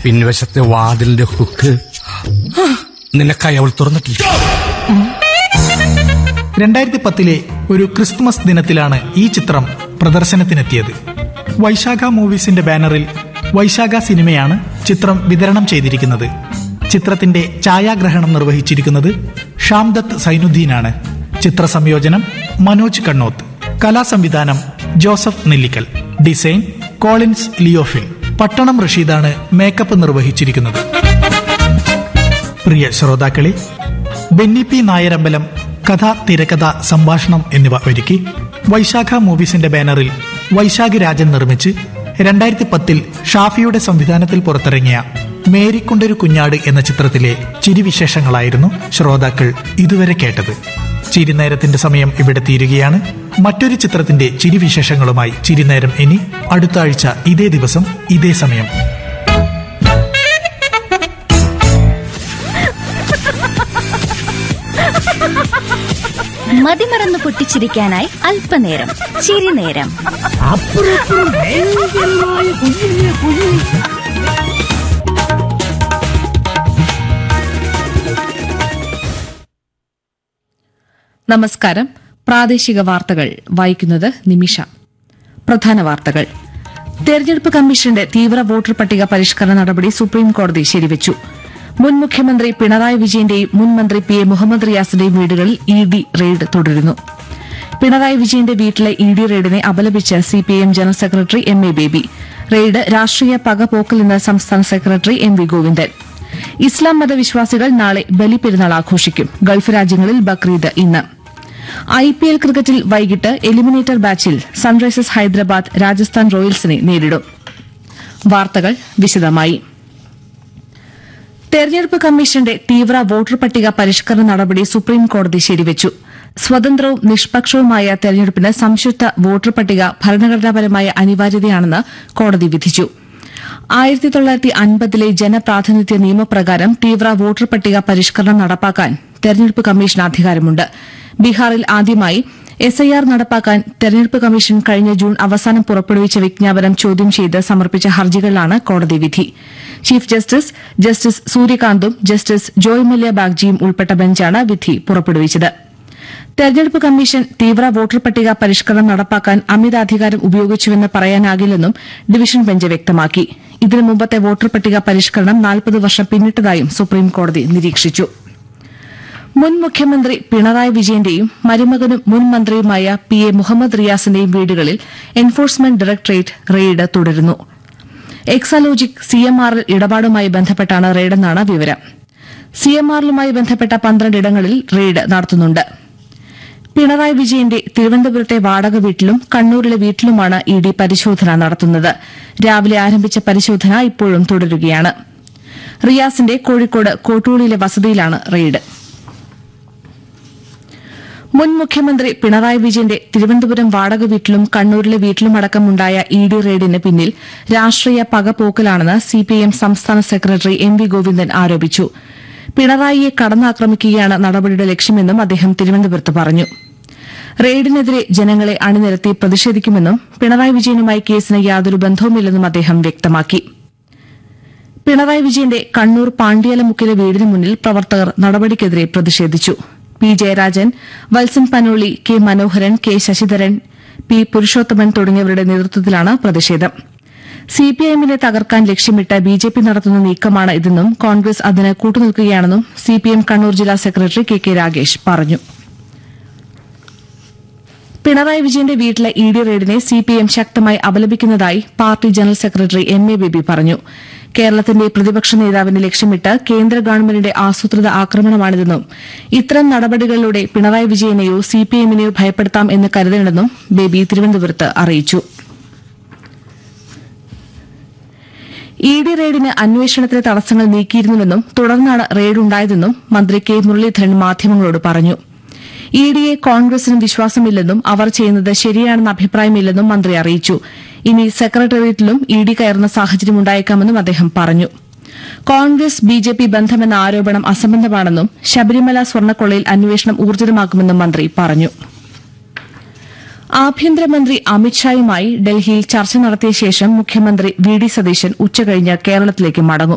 പിൻവശത്തെ വാതിലിന്റെ ഹുക്ക് നിനക്കായി അവൾ തുറന്നിട്ടില്ല രണ്ടായിരത്തി പത്തിലെ ഒരു ക്രിസ്തുമസ് ദിനത്തിലാണ് ഈ ചിത്രം പ്രദർശനത്തിനെത്തിയത് വൈശാഖ മൂവീസിന്റെ ബാനറിൽ വൈശാഖ സിനിമയാണ് ചിത്രം വിതരണം ചെയ്തിരിക്കുന്നത് ചിത്രത്തിന്റെ ഛായാഗ്രഹണം നിർവഹിച്ചിരിക്കുന്നത് ഷാംദത്ത് സൈനുദ്ദീനാണ് ചിത്ര സംയോജനം മനോജ് കണ്ണോത്ത് കലാസംവിധാനം Joseph Nellikkal design Collins Leophil Pattanam റഷീദാണ് മേക്കപ്പ് നിർവഹിച്ചിരിക്കുന്നത് പ്രിയ ശ്രോതാക്കളെ ബെന്നി പി നായരമ്പലം കഥ തിരക്കഥ സംഭാഷണം എന്നിവ ഒരുക്കി വൈശാഖ മൂവീസിന്റെ ബാനറിൽ വൈശാഖ് രാജൻ നിർമ്മിച്ച് രണ്ടായിരത്തി പത്തിൽ ഷാഫിയുടെ സംവിധാനത്തിൽ പുറത്തിറങ്ങിയ മേരിക്കൊണ്ടൊരു കുഞ്ഞാട് എന്ന ചിത്രത്തിലെ ചിരിവിശേഷങ്ങളായിരുന്നു ശ്രോതാക്കൾ ഇതുവരെ കേട്ടത് ചിരിനേരത്തിന്റെ സമയം ഇവിടെ തീരുകയാണ് മറ്റൊരു ചിത്രത്തിന്റെ ചിരിവിശേഷങ്ങളുമായി ചിരിനേരം ഇനി അടുത്ത ആഴ്ച ഇതേ ദിവസം ഇതേ സമയം മതിമറന്ന് പൊട്ടിച്ചിരിക്കാനായി അല്പനേരം ചിരിനേരം നമസ്കാരം പ്രാദേശിക വാർത്തകൾ വായിക്കുന്നത് നിമിഷ പ്രധാന വാർത്തകൾ തെരഞ്ഞെടുപ്പ് കമ്മീഷന്റെ തീവ്ര വോട്ടർ പട്ടിക പരിഷ്കരണ നടപടി സുപ്രീം കോടതി ശരിവച്ചു മുൻ മുഖ്യമന്ത്രി പിണറായി വിജയന്റെയും മുൻ മന്ത്രി പി എ മുഹമ്മദ് റിയാസിന്റെയും വീടുകളിൽ ഇ ഡി റെയ്ഡ് തുടരുന്നു പിണറായി വിജയന്റെ വീട്ടിലെ ഇ ഡി റെയ്ഡിനെ അപലപിച്ച് CPIM general secretary M A Baby raid രാഷ്ട്രീയ പകപോക്കലെന്ന് സംസ്ഥാന സെക്രട്ടറി എം വി ഗോവിന്ദൻ ഇസ്ലാം മതവിശ്വാസികൾ നാളെ ബലിപ്പെരുന്നാൾ ആഘോഷിക്കും ഗൾഫ് രാജ്യങ്ങളിൽ ബക്രീദ് ഇന്ന് ഐ പി എൽ ക്രിക്കറ്റിൽ വൈകിട്ട് എലിമിനേറ്റർ ബാച്ചിൽ സൺറൈസേഴ്സ് ഹൈദരാബാദ് രാജസ്ഥാൻ റോയൽസിനെ നേരിടും വാർത്തകൾ വിശദമായി തെരഞ്ഞെടുപ്പ് കമ്മീഷന്റെ തീവ്ര വോട്ടർ പട്ടിക പരിഷ്കരണ നടപടി സുപ്രീം കോടതി ശരിവച്ചു സ്വതന്ത്രവും നിഷ്പക്ഷവുമായ തെരഞ്ഞെടുപ്പിന് സംശുദ്ധ വോട്ടർ പട്ടിക ഭരണഘടനാപരമായ അനിവാര്യതയാണെന്ന് കോടതി വിധിച്ചു ആയിരത്തി തൊള്ളായിരത്തി അൻപതിലെ ജനപ്രാതിനിധ്യ നിയമപ്രകാരം തീവ്ര വോട്ടർ പട്ടിക പരിഷ്കരണം നടപ്പാക്കാൻ തെരഞ്ഞെടുപ്പ് കമ്മീഷന് അധികാരമുണ്ട് ബീഹാറിൽ ആദ്യമായി എസ്ഐആർ നടപ്പാക്കാൻ തെരഞ്ഞെടുപ്പ് കമ്മീഷൻ കഴിഞ്ഞ ജൂൺ അവസാനം പുറപ്പെടുവിച്ച വിജ്ഞാപനം ചോദ്യം ചെയ്ത് സമർപ്പിച്ച ഹർജികളിലാണ് കോടതി വിധി ചീഫ് ജസ്റ്റിസ് ജസ്റ്റിസ് സൂര്യകാന്തും ജസ്റ്റിസ് ജോയ് മല്യ ബാഗ്ജിയും ഉൾപ്പെട്ട ബെഞ്ചാണ് വിധി പുറപ്പെടുവിച്ചത് തെരഞ്ഞെടുപ്പ് കമ്മീഷൻ തീവ്ര വോട്ടർ പട്ടിക പരിഷ്കരണം നടപ്പാക്കാൻ അമിതാധികാരം ഉപയോഗിച്ചുവെന്ന് പറയാനാകില്ലെന്നും ഡിവിഷൻ ബെഞ്ച് വ്യക്തമാക്കി ഇതിനു മുമ്പത്തെ വോട്ടർ പട്ടിക പരിഷ്കരണം നാൽപ്പത് വർഷം പിന്നിട്ടതായും സുപ്രീംകോടതി നിരീക്ഷിച്ചു മുൻ മുഖ്യമന്ത്രി പിണറായി വിജയന്റെയും മരുമകനും മുൻ മന്ത്രിയുമായ പി എ മുഹമ്മദ് റിയാസിന്റെയും വീടുകളിൽ എൻഫോഴ്സ്മെന്റ് ഡയറക്ടറേറ്റ് റെയ്ഡ് തുടരുന്നു എക്സാലോജിക് സി എം ആർ ഇടപാടുമായി ബന്ധപ്പെട്ടാണ് റെയ്ഡെന്നാണ് വിവരം സി എം ആറിലുമായി ബന്ധപ്പെട്ട പന്ത്രണ്ട് ഇടങ്ങളിൽ റെയ്ഡ് നടത്തുന്നുണ്ട് പിണറായി വിജയന്റെ തിരുവനന്തപുരത്തെ വാടക വീട്ടിലും കണ്ണൂരിലെ വീട്ടിലുമാണ് ഇ ഡി പരിശോധന നടത്തുന്നത് രാവിലെ ആരംഭിച്ച പരിശോധന ഇപ്പോഴും തുടരുകയാണ് റിയാസിന്റെ കോഴിക്കോട് കോട്ടൂളിയിലെ വസതിയിലാണ് റെയ്ഡ് മുൻ മുഖ്യമന്ത്രി പിണറായി വിജയന്റെ തിരുവനന്തപുരം വാടക വീട്ടിലും കണ്ണൂരിലെ വീട്ടിലുമടക്കമുണ്ടായ ഇ ഡി റെയ്ഡിന് പിന്നിൽ രാഷ്ട്രീയ പകപോക്കലാണെന്ന് സിപിഐഎം സംസ്ഥാന സെക്രട്ടറി എം വി ഗോവിന്ദൻ ആരോപിച്ചു പിണറായിയെ കടന്നാക്രമിക്കുകയാണ് നടപടിയുടെ ലക്ഷ്യമെന്നും അദ്ദേഹം തിരുവനന്തപുരത്ത് പറഞ്ഞു റെയ്ഡിനെതിരെ ജനങ്ങളെ അണിനിരത്തി പ്രതിഷേധിക്കുമെന്നും പിണറായി വിജയനുമായി കേസിന് യാതൊരു ബന്ധവുമില്ലെന്നും അദ്ദേഹം വ്യക്തമാക്കി പിണറായി വിജയന്റെ കണ്ണൂർ പാണ്ഡ്യാലമുക്കിലെ വീടിന് മുന്നിൽ പ്രവർത്തകർ നടപടിക്കെതിരെ പ്രതിഷേധിച്ചു P Jayarajan Valsan Panoli K Manoharan K Sasidharan P Purushothaman തുടങ്ങിയവരുടെ നേതൃത്വത്തിലാണ് പ്രതിഷേധം സിപിഐഎമ്മിനെ തകർക്കാൻ ലക്ഷ്യമിട്ട് ബിജെപി നടത്തുന്ന നീക്കമാണ് ഇതെന്നും കോൺഗ്രസ് അതിന് കൂട്ടുനിൽക്കുകയാണെന്നും സിപിഎം കണ്ണൂർ ജില്ലാ സെക്രട്ടറി കെ കെ രാഗേഷ് പറഞ്ഞു പിണറായി വിജയന്റെ വീട്ടിലെ ഇ ഡി റെയ്ഡിനെ സിപിഎം ശക്തമായി അപലപിക്കുന്നതായി party general secretary M A Baby പറഞ്ഞു കേരളത്തിന്റെ പ്രതിപക്ഷ നേതാവിനെ ലക്ഷ്യമിട്ട് കേന്ദ്ര ഗവൺമെന്റിന്റെ ആസൂത്രിത ആക്രമണമാണിതെന്നും ഇത്തരം നടപടികളിലൂടെ പിണറായി വിജയനെയോ സിപിഎമ്മിനെയോ ഭയപ്പെടുത്താം എന്ന് കരുതേണ്ടെന്നും ബേബി തിരുവനന്തപുരത്ത് അറിയിച്ചു ഇ ഡി റെയ്ഡിന് അന്വേഷണത്തിലെ തടസ്സങ്ങൾ നീക്കിയിരുന്നുവെന്നും തുടർന്നാണ് റെയ്ഡ് ഉണ്ടായതെന്നും മന്ത്രി കെ മുരളീധരൻ മാധ്യമങ്ങളോട് പറഞ്ഞു ഇ ഡിയെ കോൺഗ്രസിനും വിശ്വാസമില്ലെന്നും അവർ ചെയ്യുന്നത് ശരിയാണെന്ന അഭിപ്രായമില്ലെന്നും മന്ത്രി അറിയിച്ചു ഇനി സെക്രട്ടേറിയറ്റിലും ഇ ഡി കയറുന്ന സാഹചര്യമുണ്ടായേക്കാമെന്നും അദ്ദേഹം പറഞ്ഞു കോൺഗ്രസ് ബി ജെ പി ബന്ധമെന്ന ആരോപണം അസംബന്ധമാണെന്നും ശബരിമല സ്വർണ്ണക്കൊള്ളയിൽ അന്വേഷണം ഊർജിതമാക്കുമെന്നും മന്ത്രി പറഞ്ഞു ആഭ്യന്തരമന്ത്രി അമിത്ഷായുമായി ഡൽഹിയിൽ ചർച്ച നടത്തിയ ശേഷം മുഖ്യമന്ത്രി വി ഡി സതീശൻ ഉച്ചകഴിഞ്ഞ് കേരളത്തിലേക്ക് മടങ്ങും